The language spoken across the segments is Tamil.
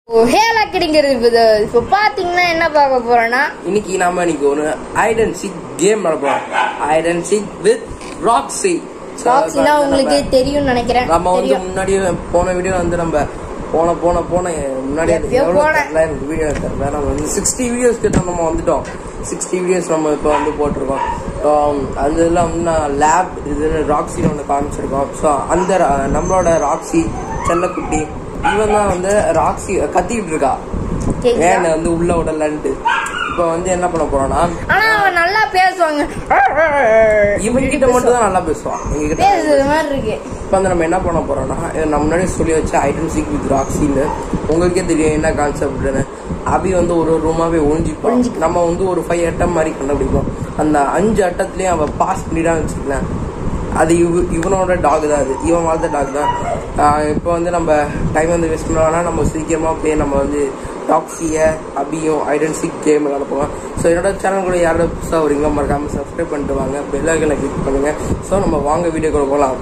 ஹேலாக்கிடிங்கிறது இப்போ பாத்தீங்கன்னா என்ன பார்க்க போறோம்னா இன்னைக்கு நாம இன்னைக்கு ஒரு ஹைட் அண்ட் சீக் கேம் நடப்போம் hide and seek with Roxy ராக்ஸினா உங்களுக்கு தெரியும்னு நினைக்கிறேன் நம்ம வந்து தெரியும் முன்னாடியே போன வீடியோ வந்து நம்ம போன போன போன முன்னாடி எப்பயோ போனேன். வீடியோ தெரியல நம்ம வந்து சிக்ஸ்டி வீடியோஸ் கிட்ட நம்ம வந்துட்டோம் சிக்ஸ்டி வீடியோஸ் நம்ம இப்போ வந்து போட்டிருக்கோம் ஸோ அந்த இதில் வந்து நான் லேப் இது ராக்ஸின்னு ஒன்று காமிச்சிருக்கோம் ஸோ அந்த ர- நம்மளோட ராக்ஸி செல்லக்குட்டி இவன் தான் வந்து ராக்ஸி கத்திக்கிட்டு இருக்கா கேக்குதா? வேன் வந்து உள்ள விடலன்ட்டு இப்போ வந்து என்ன பண்ண போறோம்னா ஆனா அவன் நல்லா பேசுவாங்க இவன்கிட்ட மட்டும் தான் நல்லா பேசுவான் எங்ககிட்ட பேசுறது மாதிரி இருக்கு இப்போ வந்து நம்ம என்ன பண்ண போறோம்னா இது நம்ம முன்னாடி சொல்லி வச்ச ஐட்டம் சீக் வித் ராக்ஸின்னு உங்களுக்கே தெரியும் என்ன கான்செப்ட்னு அபி வந்து ஒரு ஒரு ரூமாவே ஒழிஞ்சிப்போம் ஒளிஞ்சிக்கும். நம்ம வந்து ஒரு ஃபைவ் அட்டம் மாதிரி கண்டுபிடிப்போம் அந்த அஞ்சு அட்டத்துலயும் அவன் பாஸ் பண்ணிடான்னு வச்சுக்கலாம் அது இவ இவனோட டாக் தான் அது இவன் வளர்த்த டாக் தான் இப்போ வந்து நம்ம டைம் வந்து வேஸ்ட் பண்ணோம்னா நம்ம சீக்கிரமா போய் நம்ம வந்து டாக்ஸிய அபியும் ஐடன் சீக் கேம் விளாடுப்போம் ஸோ என்னோட சேனல் கூட யாரோட புதுசாக வரீங்களோ மறக்காம சப்ஸ்கிரைப் பண்ணிட்டு வாங்க பெல் ஐக்கனை கிளிக் பண்ணுங்க ஸோ நம்ம வாங்க வீடியோ கூட போகலாம்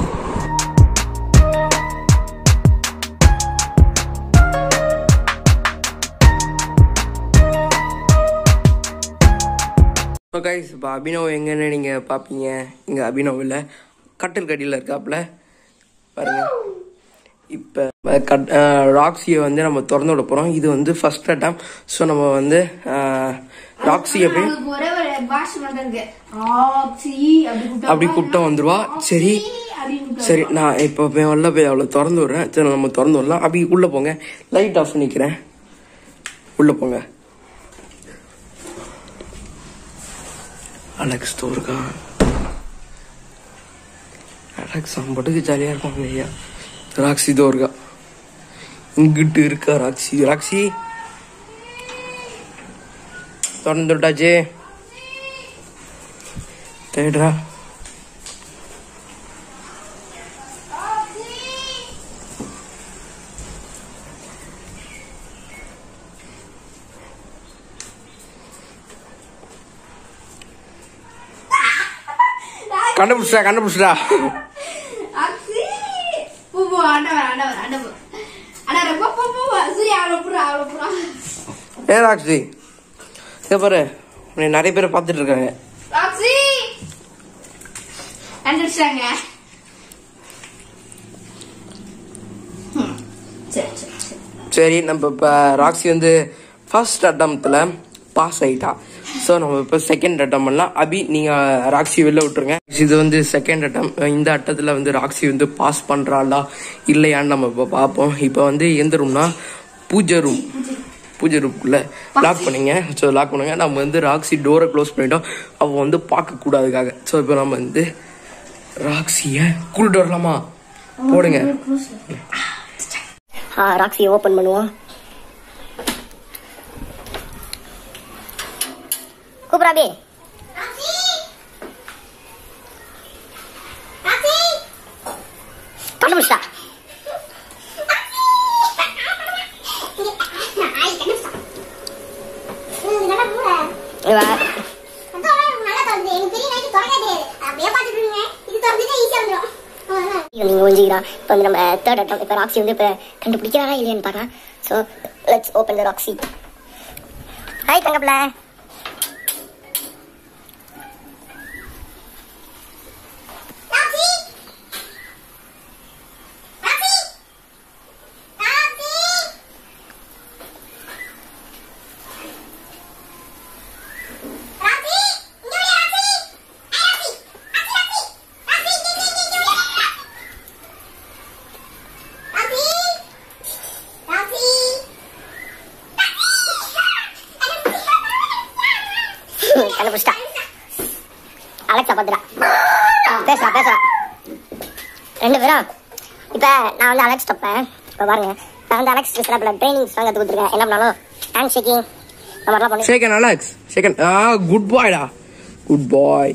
ஸோ கைஸ் இப்போ அபினவ் எங்கன்னு நீங்கள் பார்ப்பீங்க இங்கே அபினவ் இல்லை கட்டில் கடியில் இருக்காப்புல பாருங்க இப்போ கட் ராக்ஸியை வந்து நம்ம திறந்து விட போகிறோம் இது வந்து ஃபர்ஸ்ட் அட்டம் ஸோ நம்ம வந்து ராக்ஸியை போய் அவங்களுக்கு ஒரே ஒரு பாஷை மட்டும் இருக்கு ஆக்சி அப்படி கூப்பிட்டா அப்படி கூப்பிட்டா வந்துருவா சரி அப்படின்னு கூப்பிட்டா சரி நான் இப்போ போய் உள்ள போய் அவளை திறந்து விடுறேன் சரி நம்ம திறந்து விடலாம் அப்படி உள்ளே போங்க லைட் ஆஃப் பண்ணிக்கிறேன் உள்ளே போங்க அலெக்ஸ் தோ இருக்கான் அலெக்ஸ் அவன் பாட்டுக்கு ஜாலியாக இருப்பாங்க ஐயா ராக்ஸி தோ இருக்கா இங்கிட்டு இருக்கா ராக்ஸி ராக்ஸி திறந்து விட்டாச்சு தேடுறா கண்டுபிடிச்சா கண்டுபிடிச்சா ஆக்சி போ போ ஆண்டவர் ஆண்டவர் ஆண்டவர் ஆண்டவர் போ போ போ சூர்யா அவளை புறா அவளை புறா ஏ ராக்ஸி இங்க பாரு உன்னை நிறைய பேர் பார்த்துட்டு இருக்காங்க ஆக்சி கண்டுபிடிச்சாங்க ம், சரி சரி சரி சரி நம்ம இப்போ ராக்ஸி வந்து ஃபர்ஸ்ட் அட்டம்ப்ட்ல பாஸ் ஆயிட்டா ஸோ நம்ம இப்போ செகண்ட் அட்டம் பண்ணலாம் அபி நீங்கள் ராக்ஸி வெளில விட்டுருங்க இது வந்து செகண்ட் அட்டம் இந்த அட்டத்தில் வந்து ராக்ஸி வந்து பாஸ் பண்ணுறாளா இல்லையான்னு நம்ம இப்போ பார்ப்போம் இப்போ வந்து எந்த ரூம்னா பூஜை ரூம் பூஜை ரூம்குள்ள லாக் பண்ணுங்க ஸோ லாக் பண்ணுங்க நம்ம வந்து ராக்ஸி டோரை க்ளோஸ் பண்ணிட்டோம் அவள் வந்து பார்க்கக்கூடாதுக்காக ஸோ இப்போ நம்ம வந்து ராக்ஸியை கூல் டோர்லாமா போடுங்க ஆ ராக்ஸி ஓப்பன் பண்ணுவோம் கூப்பிடாபி கண்டுபிடிச்சா இவ நீங்க ஒழிஞ்சிக்கிறா இப்போ வந்து நம்ம தேர்ட் அட்டம் இப்போ ராக்ஸி வந்து இப்போ கண்டுபிடிக்கிறாரா இல்லையான்னு பார்க்கலாம் so let's open the Roxy hi தங்கப்பில கண்டுபிடிச்சிட்டா அலெக்ஸா பத்துடா பேசுறா பேசுறா ரெண்டு பேரும் இப்போ நான் வந்து அலெக்ஸ் தப்பேன் இப்போ பாருங்க நான் வந்து அலெக்ஸ் சில ட்ரைனிங்ஸ் தான் கற்று கொடுத்துருக்கேன் என்ன பண்ணாலும் ஹேண்ட் ஷேக்கிங் இந்த மாதிரிலாம் பண்ணி செகண்ட் அலெக்ஸ் செகண்ட் ஆ குட் பாய்டா குட் பாய்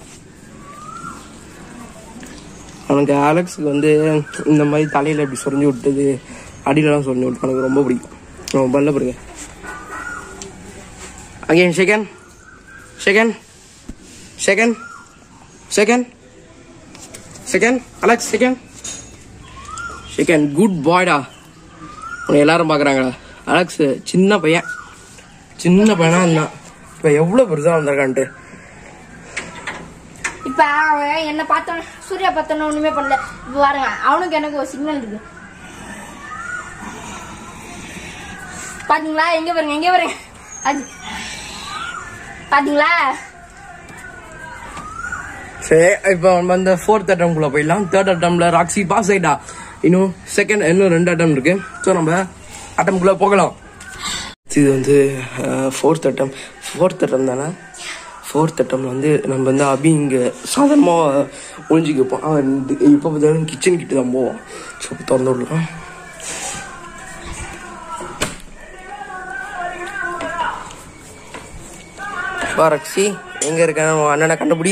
அவனுக்கு அலெக்ஸுக்கு வந்து இந்த மாதிரி தலையில் இப்படி சொரிஞ்சு விட்டது அடியிலலாம் சொரிஞ்சு விட்டு எனக்கு ரொம்ப பிடிக்கும் அவன் பல்ல பாருங்க again second second second second second Alex second second good பாய்டா உன்னை எல்லாரும் பார்க்குறாங்களா அலெக்ஸ் சின்ன பையன் சின்ன பையனா இருந்தான் இப்போ எவ்வளோ பெருசாக வந்திருக்கான்ட்டு இப்ப அவன் என்ன பார்த்தோன்னு சூர்யா பார்த்தோன்னு ஒண்ணுமே பண்ணல இப்ப பாருங்க அவனுக்கு எனக்கு ஒரு சிக்னல் இருக்கு பாத்தீங்களா எங்க பாருங்க எங்க பாருங்க அது பாத்தீங்களா சரி இப்போ நம்ம அந்த ஃபோர்த் அட்டம்குள்ளே போயிடலாம் தேர்ட் அட்டம்ல ராக்ஸி பாஸ் ஆயிட்டா இன்னும் செகண்ட் இன்னும் ரெண்டு அட்டம் இருக்கு ஸோ நம்ம அட்டம்குள்ளே போகலாம் இது வந்து ஃபோர்த் அட்டம் ஃபோர்த் அட்டம் தானே ஃபோர்த் அட்டம்ல வந்து நம்ம வந்து அபி இங்கே சாதாரணமாக ஒழிஞ்சிக்க வைப்போம் அவன் இப்போ பார்த்தாலும் கிச்சன் கிட்ட தான் போவான் ஸோ திறந்து விடலாம் வா ரக்ஷி எங்க இருக்க உன் அண்ணனை கண்டுபிடி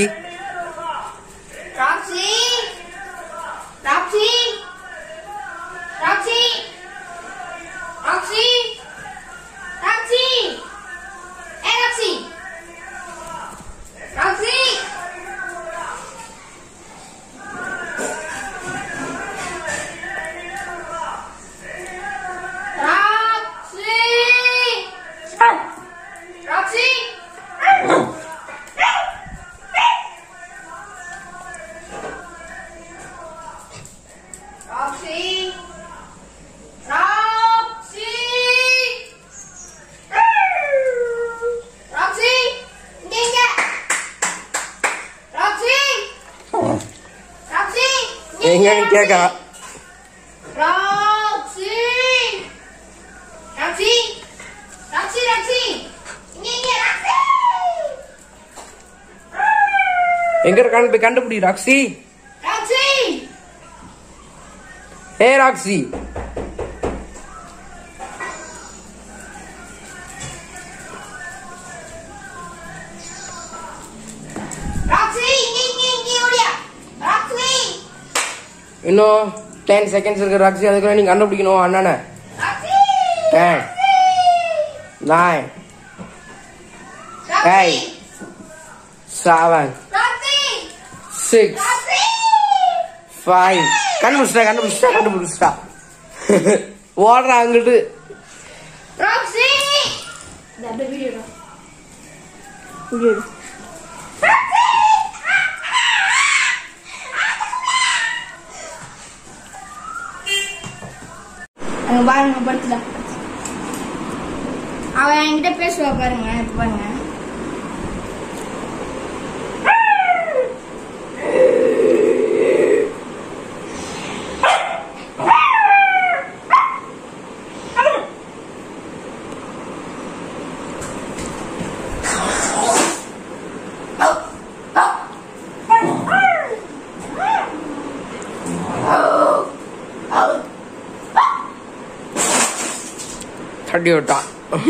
Roxy Roxy Roxy Roxy Roxy ஏ Roxy Roxy Roxy Roxy Roxy Roxy Roxy இங்க இங்க ராக்ஸி ராக்ஸி இங்க எங்கன்னு கேட்கா ராக்ஸி ராக்ஸி ராக்ஸி ராக்ஸி இங்க இங்க ராக்ஸி எங்க இருக்கான்னு போய் கண்டுபிடி ராக்ஸி ராக்ஸி ஏ ராக்ஸி ராக்ஸி இங்க இங்க இங்க ஓடியா ராக்ஸி இன்னும் டென் செகண்ட்ஸ் இருக்கு ராக்ஸி அதுக்குள்ள நீங்க கண்டுபிடிக்கணும் அண்ணனை Roxy ten nine Roxy Hey. Seven Roxy six Roxy five கண்டுபிடிச்சிட்டா கண்டுபிடிச்சிட்டா கண்டுபிடிச்சிட்டா ஓடுறா அங்கிட்டு ராக்ஸி இந்த அப்படியே வீடியோ எடு. வீடியோ எடு. அங்க பாருங்க படுத்துல அவன் என்கிட்ட பேசுவா பாருங்க இப்ப பாருங்க தட்டி விட்டான்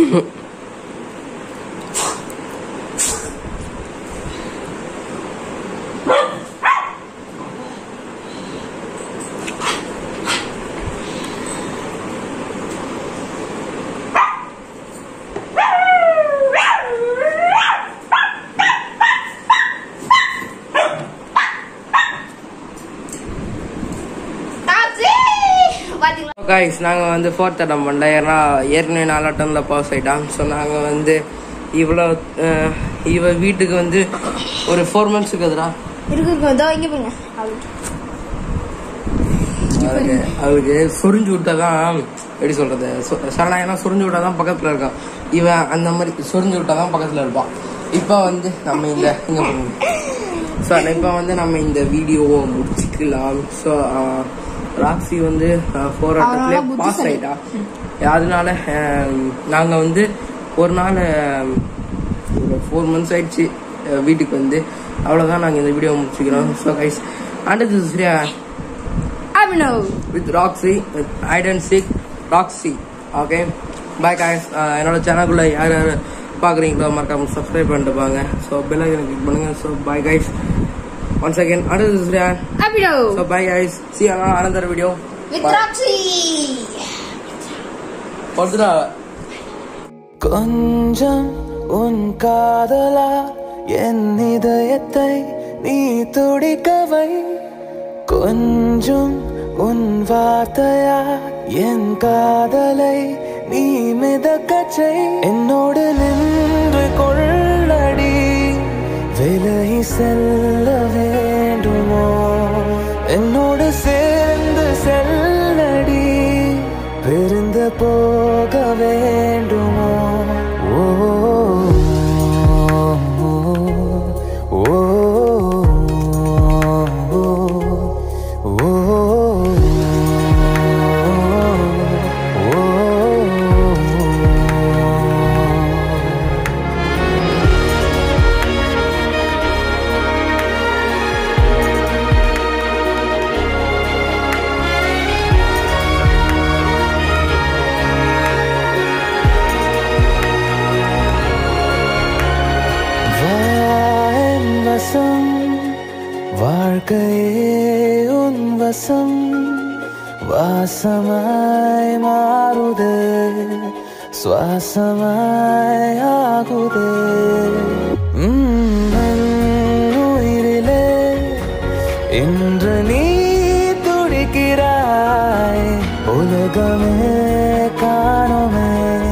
ராக்ஸி பாத்தீங்களா கைஸ் நாங்கள் வந்து ஃபோர்த் அட்டம் பண்ணல ஏன்னா ஏற்கனவே நாலு அட்டம்ல பாஸ் ஆயிட்டான் ஸோ நாங்கள் வந்து இவ்வளோ அஹ், இவ வீட்டுக்கு வந்து ஒரு ஃபோர் மந்த்ஸ் இருக்குதுடா இருக்கு இருக்கு இதோ இங்க பாருங்க அவளுக்கு அவளுக்கு அவளுக்கு சொரிஞ்சு விட்டாதான் எப்படி சொல்றது சொ- சரணாயனா சொரிஞ்சு விட்டாதான் பக்கத்துல இருக்கான் இவன் அந்த மாதிரி சொரிஞ்சு விட்டாதான் பக்கத்துல இருப்பான் இப்போ வந்து நம்ம இந்த இங்க ஸோ இப்போ வந்து நம்ம இந்த வீடியோவை முடிச்சுக்கலாம் ஸோ ராக்ஸி வந்து ஃபோர் அவனால அட்டத்துலேயே பாஸ் புத்திசாலி. ஆயிட்டா அதனால அஹ், நாங்க வந்து ஒரு நாள் அஹ், ஒரு ஃபோர் மந்த்ஸ் ஆயிடுச்சு அஹ், வீட்டுக்கு வந்து அவ்வளோதான் நாங்கள் இந்த வீடியோ முடிச்சுக்கிறோம் ஸோ கைஸ் அண்ட் திஸ் சரியா Abhinav with Roxy, with hide and seek Roxy. Okay, bye guys. Uh, என்னோட சேனலுக்குள்ள யார் யார் பார்க்குறீங்களோ மறக்காம சப்ஸ்கிரைப் பண்ணிட்டு பாங்க ஸோ பெல் ஐக்கனை கிளிக் பண்ணுங்க so bye guys once again அடுத்தது சரியா Abhinav so bye guys see another video with Roxy படுத்துடா கொஞ்சம் உன் காதலா என் இதயத்தை நீ துடிக்கவை கொஞ்சம் உன் வார்த்தையா என் காதலை நீ மிதக்கச்சை என்னோடு நின்று கொள்ளடி விலகி செல்ல வேண்டுமோ என்னோடு சேர்ந்து செல்லடி பிரிந்து போக வேண்டுமோ ஓ ஓ ஓ ஓ வான் வசம் வாழ்க்கையே உன் வசம் வாசமாய் மாறுதே சுவாசமாய் ஆகுதே உம், என் உயிரிலே இன்று நீ துடிக்கிறாய் உலகமே காணுமே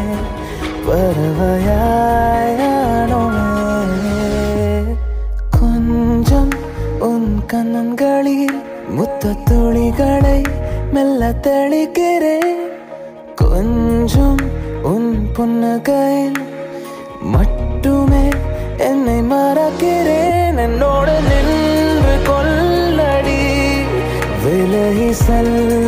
பறவையாயானோமே கொஞ்சம் உன் கண்ணன்களில் முத்த துளிகளை மெல்ல தெளிக்கிறேன் கொஞ்சம் உன் புன்னகையில் மட்டுமே என்னை மறக்கிறேன் என்னோடு நின்று கொள்ளடி விலகி செல்ல